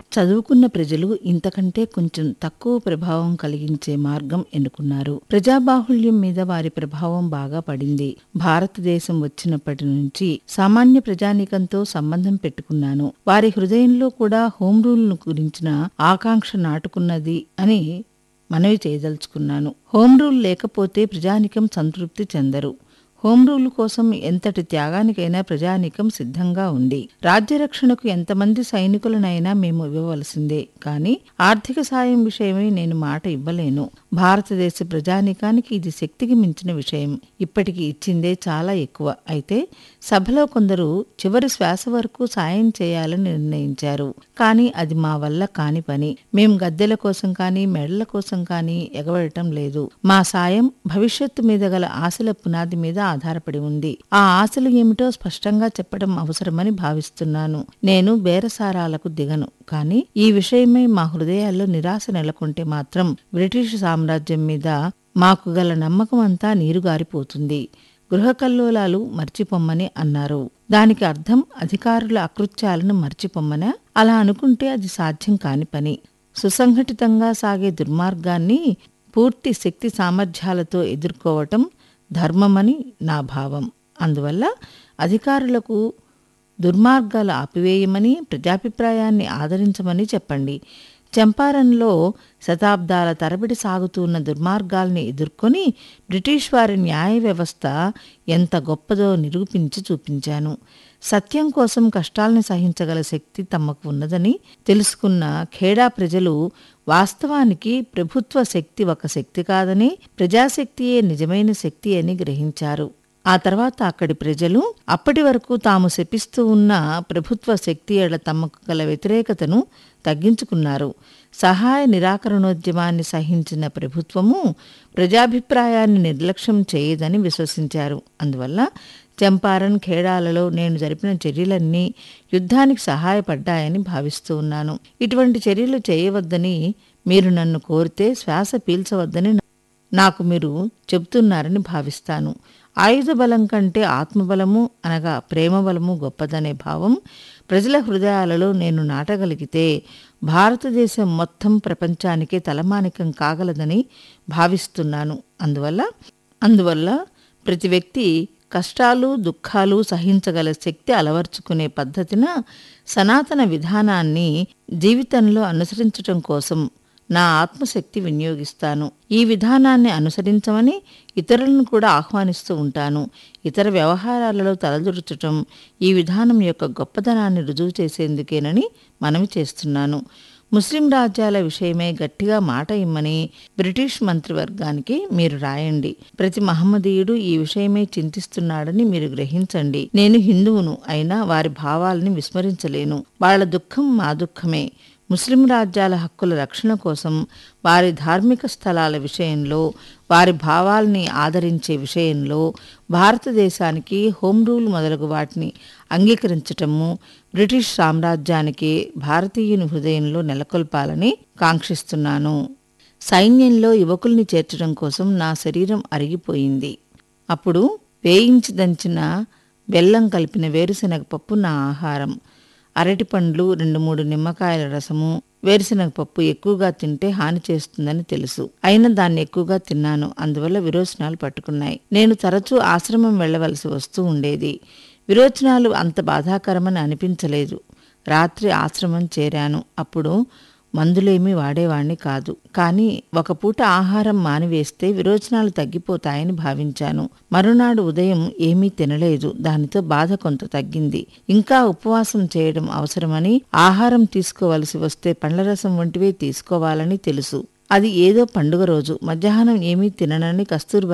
చదువుకున్న ప్రజలు ఇంతకంటే కొంచెం తక్కువ ప్రభావం కలిగించే మార్గం ఎన్నుకున్నారు ప్రజాబాహుళ్యం మీద వారి ప్రభావం బాగా పడింది భారతదేశం వచ్చినప్పటి నుంచి సామాన్య ప్రజానీకంతో సంబంధం పెట్టుకున్నాను వారి హృదయంలో కూడా హోం రూల్ గురించిన ఆకాంక్ష నాటుకున్నది అని మనవి చేయదలుచుకున్నాను హోం రూల్ లేకపోతే ప్రజానికం సంతృప్తి చెందరు హోం రూల్ కోసం ఎంతటి త్యాగానికైనా ప్రజానీకం సిద్ధంగా ఉంది రాజ్యరక్షణకు ఎంతమంది సైనికులనైనా మేము ఇవ్వవలసిందే కానీ ఆర్థిక సాయం విషయమై నేను మాట ఇవ్వలేను భారతదేశ ప్రజానీకానికి ఇది శక్తికి మించిన విషయం ఇప్పటికి ఇచ్చిందే చాలా ఎక్కువ అయితే సభలో కొందరు చివరి శ్వాస వరకు సాయం చేయాలని నిర్ణయించారు కానీ అది మా వల్ల కాని పని మేం గద్దెల కోసం కానీ మెడల కోసం కానీ ఎగబడటం లేదు మా సాయం భవిష్యత్తు మీద గల ఆశల పునాది మీద ఆధారపడి ఉంది ఆ ఆశలు ఏమిటో స్పష్టంగా చెప్పడం అవసరమని భావిస్తున్నాను నేను బేరసారాలకు దిగను కానీ ఈ విషయమై మా హృదయాల్లో నిరాశ నెలకొంటే మాత్రం బ్రిటిష్ సామ్రాజ్యం మీద మాకు గల నమ్మకం అంతా నీరుగారిపోతుంది గృహకల్లోలాలు మర్చిపొమ్మని అన్నారు దానికి అర్థం అధికారుల అకృత్యాలను మర్చిపొమ్మనా అలా అనుకుంటే అది సాధ్యం కాని పని సుసంఘటితంగా సాగే దుర్మార్గాన్ని పూర్తి శక్తి సామర్థ్యాలతో ఎదుర్కోవటం ధర్మమని నా భావం అందువల్ల అధికారులకు దుర్మార్గాలు ఆపివేయమని ప్రజాభిప్రాయాన్ని ఆదరించమని చెప్పండి చంపారణ్లో శతాబ్దాల తరబడి సాగుతున్న దుర్మార్గాల్ని ఎదుర్కొని బ్రిటిష్ వారి న్యాయ వ్యవస్థ ఎంత గొప్పదో నిరూపించి చూపించాను సత్యం కోసం కష్టాల్ని సహించగల శక్తి తమకు ఉన్నదని తెలుసుకున్న ఖేడా ప్రజలు వాస్తవానికి ప్రభుత్వ శక్తి ఒక శక్తి కాదని ప్రజాశక్తియే నిజమైన శక్తి అని గ్రహించారు ఆ తర్వాత అక్కడి ప్రజలు అప్పటి వరకు తాము శపిస్తూ ఉన్న ప్రభుత్వ శక్తి ఎడ తమకు గల వ్యతిరేకతను తగ్గించుకున్నారు సహాయ నిరాకరణోద్యమాన్ని సహించిన ప్రభుత్వము ప్రజాభిప్రాయాన్ని నిర్లక్ష్యం చేయదని విశ్వసించారు అందువల్ల చంపారన్ ఖేడాలలో నేను జరిపిన చర్యలన్నీ యుద్ధానికి సహాయపడ్డాయని భావిస్తూ ఉన్నాను ఇటువంటి చర్యలు చేయవద్దని మీరు నన్ను కోరితే శ్వాస పీల్చవద్దని నాకు మీరు చెబుతున్నారని భావిస్తాను ఆయుధ బలం కంటే ఆత్మబలము అనగా ప్రేమ బలము గొప్పదనే భావం ప్రజల హృదయాలలో నేను నాటగలిగితే భారతదేశం మొత్తం ప్రపంచానికే తలమానికం కాగలదని భావిస్తున్నాను అందువల్ల అందువల్ల ప్రతి వ్యక్తి కష్టాలు దుఃఖాలు సహించగల శక్తి అలవర్చుకునే పద్ధతిన సనాతన విధానాన్ని జీవితంలో అనుసరించటం కోసం నా ఆత్మశక్తి వినియోగిస్తాను ఈ విధానాన్ని అనుసరించమని ఇతరులను కూడా ఆహ్వానిస్తూ ఉంటాను ఇతర వ్యవహారాలలో తలదూర్చటం ఈ విధానం యొక్క గొప్పదనాన్ని రుజువు చేసేందుకేనని మనవి చేస్తున్నాను ముస్లిం రాజ్యాల విషయమే గట్టిగా మాట ఇమ్మని బ్రిటిష్ మంత్రివర్గానికి మీరు రాయండి ప్రతి మహమ్మదీయుడు ఈ విషయమే చింతిస్తున్నాడని మీరు గ్రహించండి నేను హిందువును అయినా వారి భావాల్ని విస్మరించలేను వాళ్ళ దుఃఖం మా దుఃఖమే ముస్లిం రాజ్యాల హక్కుల రక్షణ కోసం వారి ధార్మిక స్థలాల విషయంలో వారి భావాల్ని ఆదరించే విషయంలో భారతదేశానికి హోమ్ రూల్ మొదలగు వాటిని అంగీకరించటము బ్రిటిష్ సామ్రాజ్యానికి భారతీయుని హృదయంలో నెలకొల్పాలని కాంక్షిస్తున్నాను సైన్యంలో యువకుల్ని చేర్చడం కోసం నా శరీరం అరిగిపోయింది అప్పుడు వేయించి దంచిన బెల్లం కలిపిన వేరుశనగ పప్పు నా ఆహారం అరటి పండ్లు రెండు మూడు నిమ్మకాయల రసము వేరుశనగ పప్పు ఎక్కువగా తింటే హాని చేస్తుందని తెలుసు అయినా దాన్ని ఎక్కువగా తిన్నాను అందువల్ల విరోచనాలు పట్టుకున్నాయి నేను తరచూ ఆశ్రమం వెళ్ళవలసి వస్తూ ఉండేది విరోచనాలు అంత బాధాకరమని అనిపించలేదు రాత్రి ఆశ్రమం చేరాను అప్పుడు మందులేమీ వాడేవాణ్ణి కాదు కానీ ఒక పూట ఆహారం మానివేస్తే విరోచనాలు తగ్గిపోతాయని భావించాను మరునాడు ఉదయం ఏమీ తినలేదు దానితో బాధ కొంత తగ్గింది ఇంకా ఉపవాసం చేయడం అవసరమని ఆహారం తీసుకోవలసి వస్తే పండ్లరసం వంటివే తీసుకోవాలని తెలుసు అది ఏదో పండుగ రోజు మధ్యాహ్నం ఏమీ తిననని కస్తూర్బా